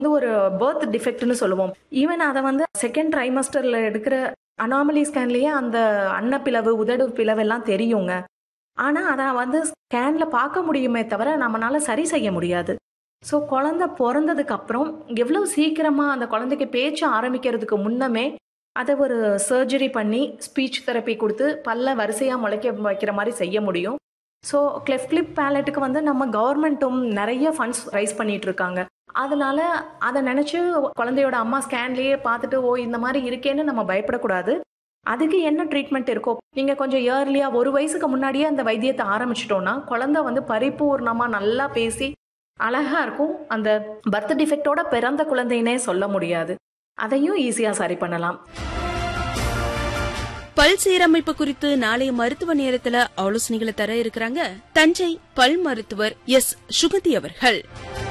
வந்து ஒரு பர்த் டிஃபெக்ட்னு சொல்லுவோம் ஈவன் அதை வந்து செகண்ட் ட்ரைமஸ்டர்ல எடுக்கிற அனாமலி ஸ்கேன்லயே அந்த அன்னப்பிளவு உதடு பிளவு எல்லாம் தெரியுங்க ஆனா அதை வந்து ஸ்கேன்ல பார்க்க முடியுமே தவிர நம்மளால சரி செய்ய முடியாது ஸோ குழந்தை பிறந்ததுக்கு அப்புறம் எவ்வளவு சீக்கிரமா அந்த குழந்தைக்கு பேச்சு ஆரம்பிக்கிறதுக்கு முன்னமே அதை ஒரு சர்ஜரி பண்ணி ஸ்பீச் தெரப்பி கொடுத்து பல்ல வரிசையா முளைக்க வைக்கிற மாதிரி செய்ய முடியும் ஸோ கிளெஃப் கிளிப் பேலட்டுக்கு வந்து நம்ம கவர்மெண்ட்டும் நிறைய ஃபண்ட்ஸ் ரைஸ் பண்ணிட்டு இருக்காங்க அதனால அதை நினைச்சு குழந்தையோட அம்மா ஸ்கேன்லயே பார்த்துட்டு ஓ இந்த மாதிரி இருக்கேன்னு நம்ம பயப்படக்கூடாது அதுக்கு என்ன ட்ரீட்மெண்ட் இருக்கோ நீங்க கொஞ்சம் இயர்லியா ஒரு வயசுக்கு முன்னாடியே அந்த வைத்தியத்தை ஆரம்பிச்சிட்டோம்னா குழந்தை வந்து பரிபூர்ணமா நல்லா பேசி அழகா இருக்கும் அந்த பர்த் டிஃபெக்டோட பிறந்த குழந்தைனே சொல்ல முடியாது அதையும் ஈஸியா சரி பண்ணலாம் பல் சீரமைப்பு குறித்து நாளைய மருத்துவ நேரத்துல ஆலோசனைகளை தர இருக்கிறாங்க தஞ்சை பல் மருத்துவர் எஸ் சுகதி அவர்கள்